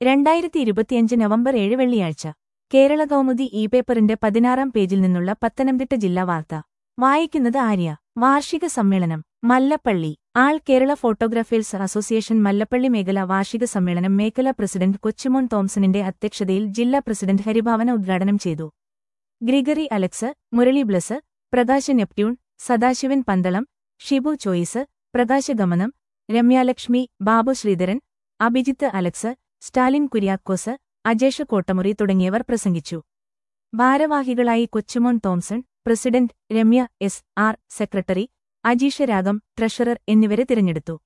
രണ്ടായിരത്തി ഇരുപത്തിയഞ്ച് നവംബർ ഏഴ് വെള്ളിയാഴ്ച കേരള കൗമുദി ഇ പേപ്പറിന്റെ പതിനാറാം പേജിൽ നിന്നുള്ള പത്തനംതിട്ട ജില്ലാ വാർത്ത വായിക്കുന്നത് ആര്യ വാർഷിക സമ്മേളനം Mallappally all Kerala photographers association Mallappally മേഖല വാർഷിക സമ്മേളനം മേഖലാ പ്രസിഡന്റ് കൊച്ചുമോൻ തോംസണിന്റെ അധ്യക്ഷതയിൽ ജില്ലാ പ്രസിഡന്റ് ഹരിഭാവന ഉദ്ഘാടനം ചെയ്തു Gregory Alex Murali Bless Prakash Neptune Sadasivan Pandalam Shibu Choice പ്രകാശഗമനം രമ്യാലക്ഷ്മി ബാബു ശ്രീധരൻ അഭിജിത്ത് അലക്സ് സ്റ്റാലിൻ കുര്യാക്കോസ് അജേഷ് കോട്ടമുറി തുടങ്ങിയവർ പ്രസംഗിച്ചു ഭാരവാഹികളായി Kochumon Thomson president Ramya S R secretary Ajeesha Ragam treasurer എന്നിവരെ തിരഞ്ഞെടുത്തു